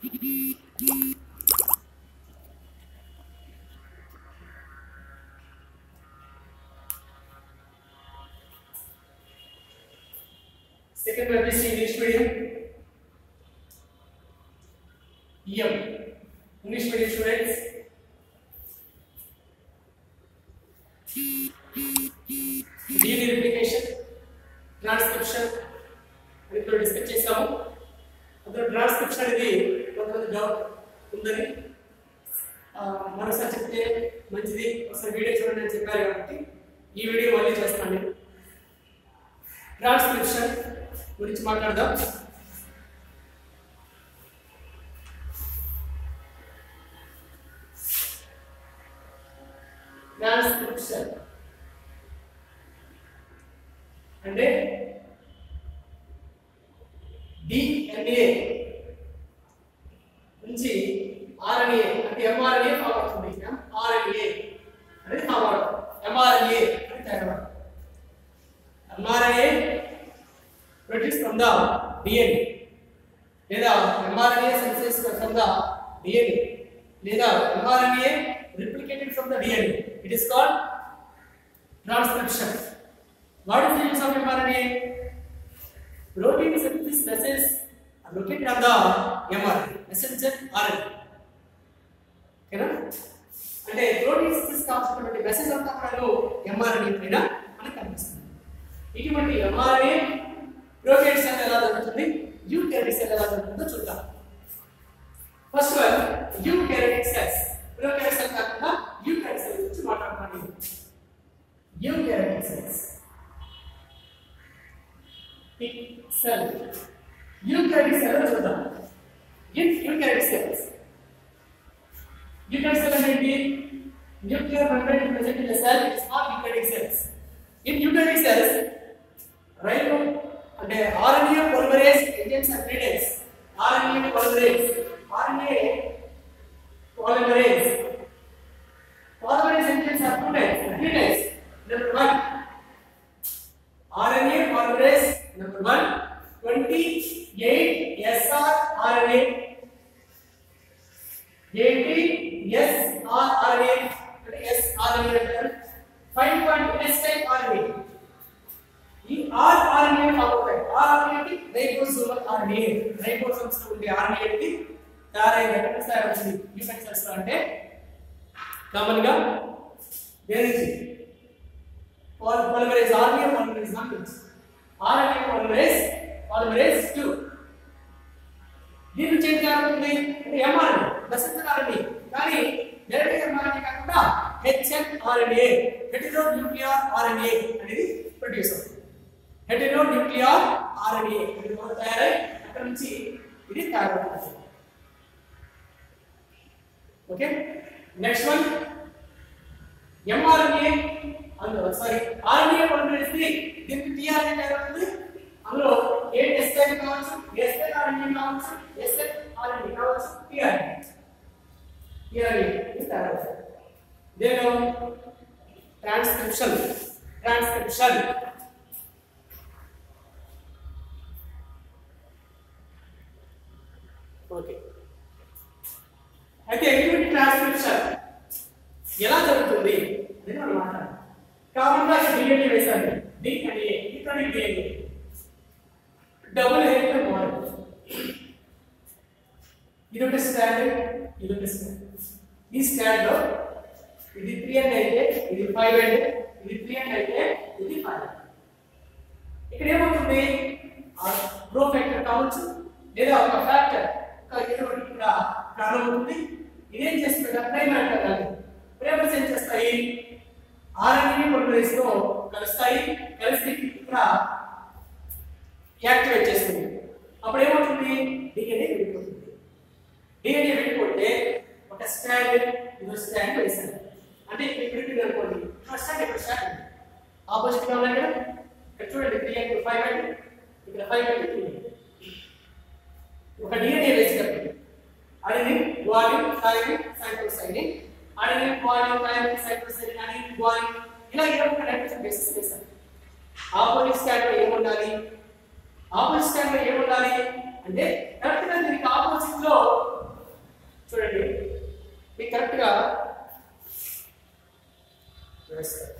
Second one is English medium. EM. English medium students. DNA replication, transcription అని ఇప్పుడు discuss చేసాము అందులో transcription అనేది కొంతమంది డౌట్ ఉందని ఆ, మరోసారి చెప్తే మంచిది ఒకసారి వీడియో చూడండి అని చెప్పారు కాబట్టి ఈ వీడియో మళ్ళీ చేస్తాను నేను ట్రాన్స్క్రిప్షన్ గురించి మాట్లాడదాం ట్రాన్స్క్రిప్షన్ అంటే డిఎన్ఏ నుంచి ఆర్ఎన్ఏ అంటే ఎంఆర్ఎన్ఏ ఫామ్ అవుతుంది ఎంఆర్ఎన్ఏ అనేది ఫామ్ అవుతుంది ఎంఆర్ఎన్ఏ అని తయారవుతుంది mRNA produced from the DNA లేదా mRNA synthesis from the DNA లేదా mRNA replicated from the DNA it is called transcription what is the use of mRNA protein synthesis messages are located on the mRNA messenger RNA ఓకేనా అంటే protein synthesis కావాల్సినటువంటి message అంతా కూడా mRNA పైన మనకు కనిపిస్తుంది ఇటువంటి ఎంఆర్ఎన్ఏ ప్రోకేట్ సెల్ ఎలా జరుగుతుంది యూకారియోటిక్ సెల్ ఎలా జరుగుతుందో చూద్దాం first one eukaryotic cells prokaryotic cell కాకుండా యూకారియోటిక్ సెల్ గురించి మాట్లాడుతున్నాను eukaryotic cells cell eukaryotic cell చూద్దాం యూకారియోటిక్ సెల్స్ యూకారియోటిక్ సెల్ అంటే nuclear membrane present in the cell is called eukaryotic cells. In eukaryotic cells, ribo అంటే RNA polymerase enzymes are created. RNA polymerase, RNA polymerase, polymerase enzymes are two types, three types. Number one, RNA polymerase. Number one, 28 srRNA 80 srRNA అంటే sRNA అంటారు 5.2 S type RNA ఈ rRNA form అవుతాయి rRNA అంటే ribosomal RNA ribosomes లో ఉండే RNA అనేది తయారైన ఎక్కడ తయారవుతుంది యూనిట్ సెల్స్ లో అంటే కామన్ గా దేని నుంచి polymerase RNA polymerase 1 నుంచి RNA polymerase polymerase 2 దీని నుంచి ఏం జరుగుతుంది ఎంఆర్ఎన్ఏ మెసెంజర్ ఆర్ఎన్ఏ కానీ డైరెక్ట్ ఎంఆర్ఎన్ఏ కాకుండా హెచ్ఎన్ఆర్ఎన్ఏ హెటెరో న్యూక్లియర్ ఆర్ఎన్ఏ అనేది ప్రొడ్యూస్ అవుతుంది హెటెరో న్యూక్లియర్ ఆర్ఎన్ఏ ఇది మొదలు తయారై అక్కడ నుంచి ఇది తయారవుతుంది ఓకే నెక్స్ట్ వన్ ఎంఆర్ఎన్ఏ అందులో సారీ ఆర్ఎన్ఏ పొలిమరేజ్ త్రీ దీనికి టీఆర్ఎన్ఏ తయారవుతుంది అందులో ఏ ఎస్ఎన్ కావచ్చు ఎస్ఎన్ ఆర్ఎన్ఏ కావచ్చు ఎస్ఎన్ ఆర్ఎన్ఏ కావచ్చు టీఆర్ఎన్ఏ టీఆర్ఎన్ఏ ఇది తయారవుతుంది నేను ట్రాన్స్క్రిప్షన్ ట్రాన్స్క్రిప్షన్ ఓకే అయితే ఎటువంటి ట్రాన్స్క్రిప్షన్ ఎలా జరుగుతుంది అనేది మనం మాట్లాడాలి కాకుండా డిఎన్ఏ వేశాను డిఎన్ఏ ఇక్కడ డిఎన్ఏ డబుల్ హెలికల్ మోడల్ ఇది ఒక స్టాండ్ ఇది ఒక స్టాండ్ ఈ స్టాండ్ లో ఇది త్రీ అండ్ అయితే ఇది ఫైవ్ అండ్ ఇది త్రీ అండ్ అయితే ఇది ఫైవ్ ఇక్కడ ఏమవుతుంది ఆ ప్రో ఫ్యాక్టర్ కావచ్చు లేదా ఒక ఫ్యాక్టర్ ఒక ఏదో ఒకటి ఇక్కడ ప్రారంభమవుతుంది ఇదేం చేస్తుంది ప్రైమర్ కానీ ప్రైమర్స్ ఏం చేస్తాయి ఆర్ఎన్ఏ పొలిమరేస్ తో కలుస్తాయి కలిసి ఇక్కడ యాక్టివేట్ చేస్తుంది అప్పుడు ఏమవుతుంది డిఎన్ఏ విడిపోతుంది డిఎన్ఏ విడిపోతే ఒక స్టాండ్ ఇదో స్టాండ్ వేసాను అంటే ఇక్కడ విడిపోయింది అనుకోండి ఇక్కడ స్టాండ్ ఇక్కడ స్టాండ్ ఆపోజిట్ గా ఉన్నాయి కదా ఇక్కడ చూడండి త్రీ అండ్ ఫైవ్ అండ్ ఇక్కడ ఫైవ్ అండ్ త్రీ ఒక డిఎన్ఏ వేసినప్పుడు అడిని గ్వాలిన్ థైమిన్ సైటోసైనిన్ అడిని గ్వాలిన్ థైమిన్ సైటోసైనిన్ అడిని గ్వాలిన్ ఇలా ఇలా ఒక నైట్రోజన్ బేసిస్ వేసాను ఆపోజిట్ స్టాండ్ లో ఏముండాలి ఆపోజిట్ స్టాండ్ లో ఏముండాలి అంటే కరెక్ట్ గా దీనికి ఆపోజిట్ లో చూడండి మీకు కరెక్ట్గా వేస్తారు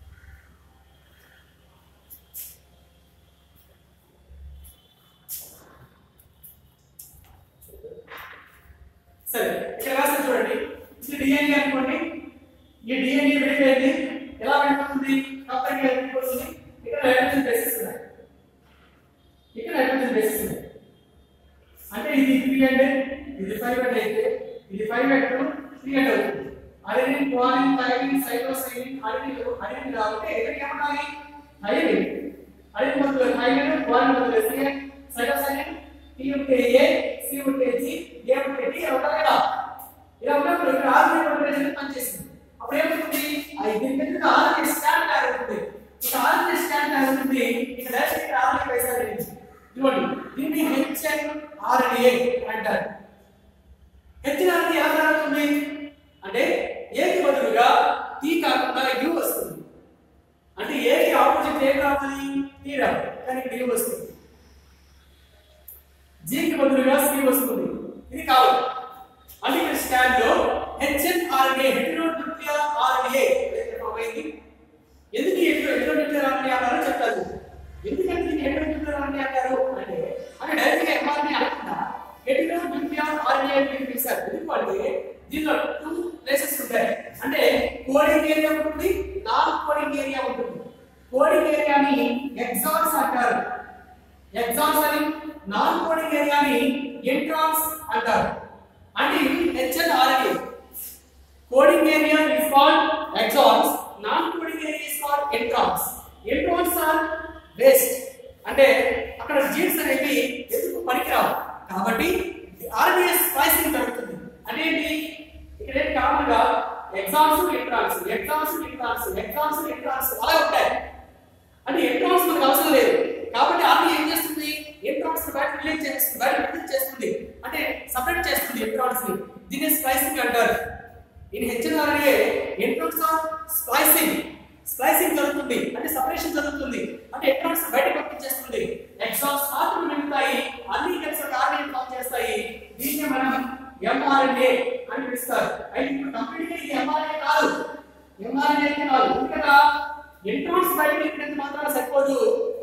సరే ఇక్కడ రాస్తే చూడండి ఇది డిఎన్ఏ అనుకోండి ఈ డిఎన్ఏ విడిపోయింది ఎలా విడిపోతుంది కాపర్ విడిపోతుంది ఇక్కడ హైడ్రోజన్ బేసిస్ ఉన్నాయి ఇక్కడ హైడ్రోజన్ బేసిస్ ఉన్నాయి అంటే ఇది త్రీ హండ్రెడ్ ఇది ఫైవ్ హండ్రెడ్ అయితే ఇది ఫైవ్ హండ్రెడ్ త్రీ హండ్రెడ్ అవుతుంది adenine guanine thymine cytosine adenine adenine కాబట్టి ఎక్కడికి ఏమన్నాయి థైమిన్ అడినిన్ బదులు థైమిన్ క్వాలిన్ బదులు సిఎన్ సైటోసైనిన్ టీ ఉంటే ఏ సి ఉంటే జి ఏ ఉంటే డి అవుతాయి కదా ఇలా ఉన్నప్పుడు ఇక్కడ ఆర్ఎన్ఏ పొలిమరేజ్ పనిచేస్తుంది అప్పుడు ఏమవుతుంది ఆ దీని కింద ఆర్ఎన్ఏ స్టాండ్ తయారవుతుంది ఇక ఆర్ఎన్ఏ స్టాండ్ తయారవుతుంది ఇక డైరెక్ట్ ఇక్కడ ఆర్ఎన్ఏ వైసారి ఇదిగోండి దీన్ని హెచ్ఎన్ ఆర్ఎన్ఏ అంటారు హెచ్ఎన్ ఆర్ఎన్ఏ ఎలా తయారవుతుంది అంటే ఏకి బదులుగా టీ కాకుండా యు వస్తుంది అంటే ఏకి ఆపోజిట్ ఏ రావాలి టీ రావాలి కానీ ఇక్కడ యు వస్తుంది జీకి బదులుగా సి వస్తుంది ఇది కావాలి అంటే ఇక్కడ స్టాండ్ లో హెచ్ఎన్ఆర్ఎన్ఏ హెటెరోన్యూక్లియర్ ఆర్ఎన్ఏ అయింది ఎందుకు హెటెరోన్యూక్లియర్ ఆర్ఎన్ఏ అన్నారో చెప్తారు ఎందుకంటే దీన్ని హెటెరోన్యూక్లియర్ ఆర్ఎన్ఏ అంటారు అంటే అంటే డైరెక్ట్ గా ఎంఆర్ఎన్ఏ అనకుండా హెటెరోన్యూక్లియర్ ఆర్ఎన్ఏ అని మీరు పిలిచారు ఎందుకంటే దీనిలో టూ ప్లేసెస్ ఉంటాయి అంటే కోడింగ్ ఏరియా ఉంటుంది నాన్ కోడింగ్ ఏరియా ఉంటుంది కోడింగ్ ఏరియాని ఎగ్జామ్స్ అంటారు ఎగ్జామ్స్ అని నాన్ కోడింగ్ ఏరియాని ఎంట్రాన్స్ అంటారు అంటే హెచ్ఎన్ఆర్ఏ coding area is called exons non coding area is called introns introns are waste అంటే అక్కడ జీన్స్ అనేవి ఎందుకు పనికిరావు కాబట్టి ఆర్బిఎస్ స్పైసింగ్ జరుగుతుంది అదేంటి ఇక్కడ ఏంటి కామన్ గా exons introns exons introns exons introns అలా ఉంటాయి అంటే ఎంట్రాన్స్ మనకు అవసరం లేదు కాబట్టి ఆర్మీ ఏం చేస్తుంది ఎంట్రాన్స్ బయట రిలీజ్ చేస్తుంది బయట రిలీజ్ చేస్తుంది అంటే సపరేట్ చేస్తుంది ఎంట్రాన్స్ ని దీన్ని స్ప్లైసింగ్ అంటారు ఇన్ హెచ్ఎన్ఆర్ఏ ఎంట్రాన్స్ ఆర్ స్ప్లైసింగ్ స్ప్లైసింగ్ జరుగుతుంది అంటే సపరేషన్ జరుగుతుంది అంటే ఎంట్రాన్స్ బయట పంపించేస్తుంది ఎగ్జామ్స్ మాత్రం మిగులుతాయి అన్ని కలిసి ఒక ఆర్మీ ఫామ్ చేస్తాయి దీన్ని మనం ఎంఆర్ఎన్ఏ అని పిలుస్తారు అయితే ఇప్పుడు కంప్లీట్ గా ఇది ఎంఆర్ఎన్ఏ కాదు ఎంఆర్ఎన్ఏ కాదు ఎందుకంటే ఎంట్రాన్స్ బయట వెళ్ళినంత మాత్రాన సరిపోదు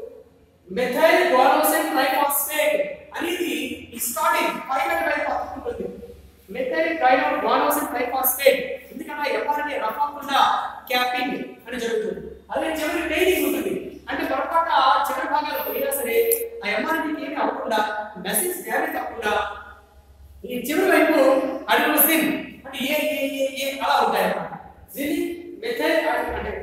మెథైల్ గోనోసిన్ ట్రైఫాస్ఫేట్ అనేది ఈ స్టార్టింగ్ ఫైవ్ అండ్ ఫైవ్ ఉంటుంది మెథైల్ ట్రైనో గోనోసిన్ ట్రైఫాస్ఫేట్ ఎందుకంటే ఎంఆర్ఎన్ఏ రఫ్ అవ్వకుండా క్యాపింగ్ అని జరుగుతుంది అదే చివరి ట్రైనింగ్ ఉంటుంది అంటే పొరపాటు ఆ చివరి భాగాలు పోయినా సరే ఆ ఎంఆర్ఎన్ఏకి ఏమీ అవ్వకుండా మెసేజ్ డ్యామేజ్ అవ్వకుండా ఈ చివరి వైపు అడినోసిన్ అంటే ఏ ఏ ఏ ఏ అలా ఉంటాయి అన్నమాట దీన్ని మెథైల్ అంటే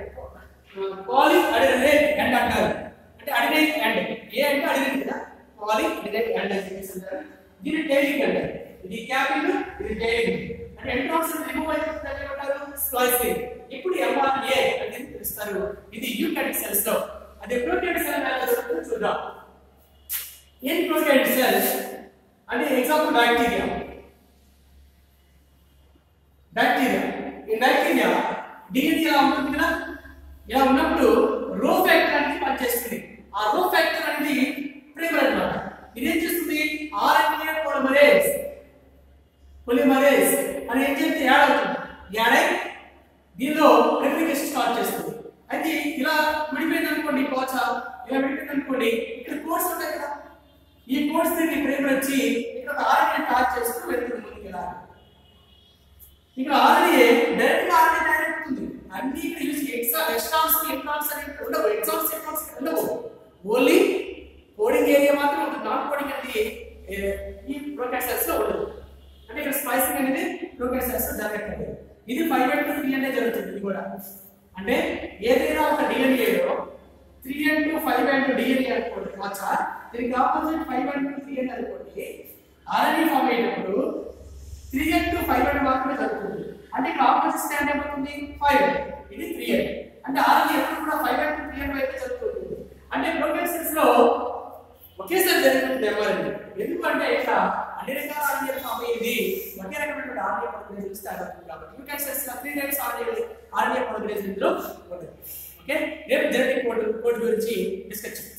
పాలి అడినైట్ ఎండ్ అంటారు అంటే అడినైట్ ఎండ్ ఏ అంటే అడినైట్ కదా పాలి అడినైట్ ఎండ్ అని చెప్పేసి అంటారు దీన్ని టైలింగ్ అంటారు ఇది క్యాపింగ్ ఇది టైలింగ్ అంటే ఎంట్రాన్స్ రిమూవ్ అయిపోతుంది ఏమంటారు స్ప్లైసింగ్ ఇప్పుడు ఎంఆర్ఏ అని పిలుస్తారు ఇది యూకారియోటిక్ సెల్స్ లో అది ప్రోకారియోటిక్ సెల్ ఎలా జరుగుతుందో చూద్దాం ఏం ప్రోకారియోటిక్ సెల్స్ అంటే ఎగ్జాంపుల్ బ్యాక్టీరియా బ్యాక్టీరియా ఈ బ్యాక్టీరియా డిఎన్ఏ ఇలా ఉంటుంది కదా ఇలా ఉన్నప్పుడు రో ఫ్యాక్టర్ అనేది పనిచేస్తుంది ఆ రో ఫ్యాక్టర్ అనేది ప్రైమర్ అన్నమాట ఇది ఏం చేస్తుంది ఆర్ఎన్ఏ పొలిమరేజ్ పొలిమరేజ్ అని ఏం చెప్తే యాడ్ అవుతుంది యాడ్ అయి దీనిలో రెప్లికేషన్ స్టార్ట్ చేస్తుంది అయితే ఇలా విడిపోయింది అనుకోండి కోచ ఇలా విడిపోయింది అనుకోండి ఇక్కడ కోడ్స్ ఉంటాయి కదా ఈ కోడ్స్ దీన్ని ప్రైమర్ వచ్చి ఇక్కడ ఒక ఆర్ఎన్ఏ టార్చ్ చేస్తూ వెళ్తుంది ముందుకు ఇలా ఇక్కడ ఆర్ఎన్ఏ డైరెక్ట్ గా ఆర్ఎన్ఏ డైరెక్ట్ అవుతుంది అన్ని ఇక్కడ యూస్ ఎక్సా ఎక్స్ట్రాన్స్ ఇంట్రాన్స్ అని ఇక్కడ ఉండవు ఎగ్జామ్స్ ఇంట్రాన్స్ ఇక్కడ ఉండవు ఓన్లీ కోడింగ్ ఏరియా మాత్రం ఉంటుంది నాన్ కోడింగ్ అనేది ఏ, ఈ ప్రోకాసెస్ లో ఉండదు అంటే ఇక్కడ స్పైసింగ్ అనేది ప్రోకాసెస్ లో జరగట్లేదు ఇది ఫైవ్ అండ్ త్రీ అంటే జరుగుతుంది ఇది కూడా అంటే ఏదైనా ఒక డిఎన్ఏలో three end five end DNA అనుకోండి వాచా దీనికి opposite five end three end అనుకోండి ఆర్ఎన్ఏ ఫామ్ అయినప్పుడు త్రీ అండ్ ఫైవ్ అండ్ మాత్రమే జరుగుతుంది అంటే ఇక్కడ ఆపోజిట్ స్టాండ్ ఏమవుతుంది ఫైవ్ ఇది త్రీ అండ్ అంటే ఆర్ఎన్ఏ ఎప్పుడు కూడా ఫైవ్ అండ్ త్రీ అండ్ వైపు జరుగుతుంది అంటే ప్రోగ్రెసెస్ లో ఒకేసారి జరుగుతుంది ఎవరండి ఎందుకంటే ఇక్కడ అన్ని రకాల ఆర్ఎన్ఏ ఫామ్ అయ్యింది ఒకే రకమైనటువంటి ఆర్ఎన్ఏ పొలిమరేజ్ స్టార్ట్ అవుతుంది కాబట్టి you can say three types RNA RNA polymerase ఇందులో ఉంటుంది ఓకే రేపు జనరిక్ కోడ్ కోడ్ గురించి డిస్కస్ చేద్దాం